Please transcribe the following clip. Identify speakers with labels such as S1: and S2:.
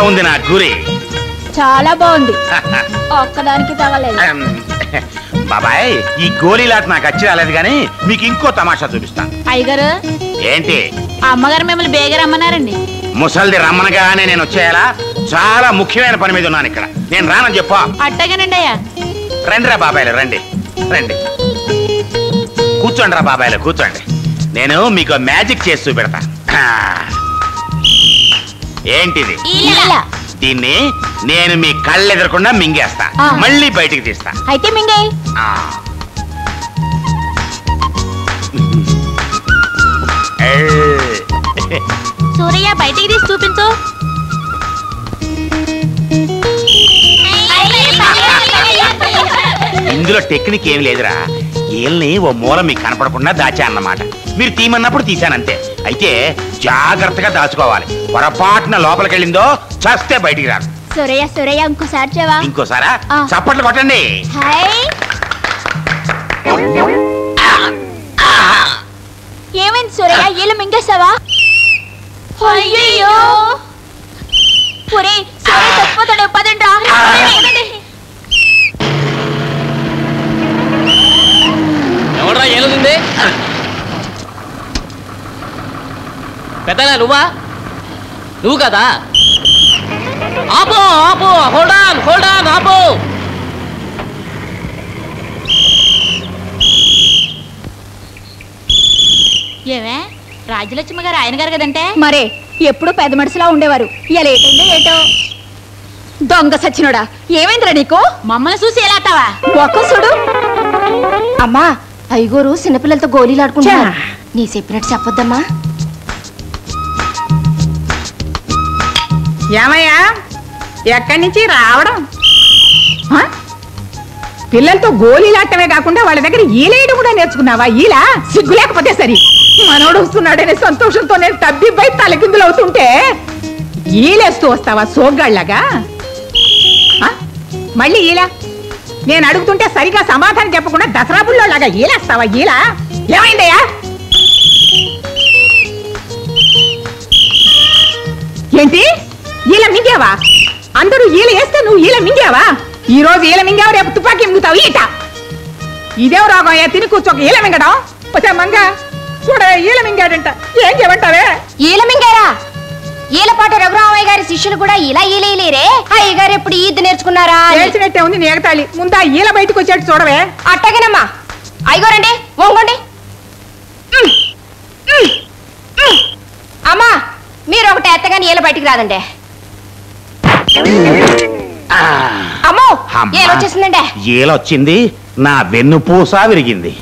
S1: ఉంది నా గురి
S2: చాలా బాగుంది ఒక్కదానికి తగలేదు
S1: అహం. బాబాయ్ ఈ గోళీలాట నాకు వచ్చి రాలేదు కానీ మీకు ఇంకో తమాషా చూపిస్తాను
S2: అయ్యగారు
S1: ఏంటి
S2: అమ్మగారు మిమ్మల్ని బేగ రమ్మన్నారండి
S1: ముసల్ది రమ్మనగానే నేను వచ్చేయాలా చాలా ముఖ్యమైన పని మీద ఉన్నాను ఇక్కడ నేను రానని చెప్పా
S2: అట్టగానండి అయ్యా
S1: రండి రా బాబాయ్లు రండి రండి కూర్చోండి రా బాబాయ్లు కూర్చోండి నేను మీకు మ్యాజిక్ చేసి చూపెడతా ఆ. ఏంటిది
S2: ఇలా.
S1: దీన్ని నేను మీ కళ్ళు ఎదురకుండా మింగేస్తా
S2: ఆ.
S1: మళ్ళీ బయటికి తీస్తా
S2: అయితే మింగే
S1: ఆ. ఏ.
S2: సూరయ్య బయటికి తీసి చూపించు
S1: ఇందులో టెక్నిక్ ఏం లేదురా ఏల్ని ఓ మూల మీకు కనపడకుండా దాచా అన్నమాట మీరు తీమన్నప్పుడు తీశానంతే అయితే జాగ్రత్తగా దాచుకోవాలి పొరపాటున లోపలికెళ్ళిందో చస్తే బయటికి రాదు
S2: సూరయ్య సూరయ్య ఇంకోసారి చెవా
S1: ఇంకోసారా
S2: ఆ.
S1: చప్పట్లు కొట్టండి
S2: హాయ్ ఏమైంది సూరయ్య ఈలు మింగేసావా అయ్యయ్యో ఒరే సూరయ్య చచ్చిపోతాడు పదండి రా. పదండి.
S3: ఎవడ్రా ఏలుంది పెద్దగా నువ్వా నువ్వు కదా ఆపో ఆపో హోల్డ్ ఆన్ హోల్డ్ ఆన్ ఆపో
S2: ఏమే రాజ్యలక్ష్మి గారు ఆయన గారు కదంటే
S4: మరే ఎప్పుడు పెద్ద మనిషిలా ఉండేవారు ఇలా ఏటైందో ఏటో దొంగ సచ్చినోడా ఏమైందిరా నీకు
S2: మమ్మల్ని చూసి ఎలా అత్తావా
S4: ఒక్క చూడు
S5: అమ్మా ఐగోరు చిన్నపిల్లలతో గోళీలు ఆడుకుంటున్నారు నీ చెప్పినట్టు చెప్పొద్దమ్మా
S6: ఏమయ్యా ఎక్కడి నుంచి రావడం ఆ? పిల్లలతో గోళీలాటమే కాకుండా వాళ్ళ దగ్గర ఈలేయడం కూడా నేర్చుకున్నావా ఈలా సిగ్గు లేకపోతే సరి మనోడు వస్తున్నాడనే సంతోషంతో నేను తబ్బిబ్బై తలకిందులు అవుతుంటే ఈలేస్తూ వస్తావా సోగ్గాళ్ళగా ఆ? మళ్ళీ ఈలా నేను అడుగుతుంటే సరిగా సమాధానం చెప్పకుండా దసరా బుల్లోలాగా ఈలేస్తావా ఈలా ఏమైందయ్యా ఏంటి ఈల మింగావా అందరూ ఈల వేస్తే నువ్వు ఈల మింగావా ఈ రోజు ఈల మింగావు రేపు తుపాకీ మింగుతావు ఈట ఇదేం రోగం ఏ తిని కూర్చోక ఈల మింగడం వచ్చా మంగ చూడ ఈల మింగాడంట ఏం చేయమంటావే
S5: ఈల మింగారా ఈలపాట రఘురామయ్య గారి శిష్యులు కూడా ఇలా ఈలేయలేరే అయ్య గారు ఎప్పుడు ఈద్దు నేర్చుకున్నారా అని.
S6: ఏడ్చినట్టే ఉంది నేగతాళి ముందా ఈల బయటకు వచ్చేట్టు చూడవే
S5: అట్టగేనమ్మా అయ్యగోరండి వంగండి ఉమ్, ఉమ్, ఉమ్. అమ్మా మీరు ఒకటి ఎత్తగాని ఈల బయటికి రాదండి
S1: ఆ.
S5: అమ్మో
S1: అమ్మా.
S5: ఏలొచ్చేసిందండి
S1: ఏలొచ్చింది నా వెన్నుపూస విరిగింది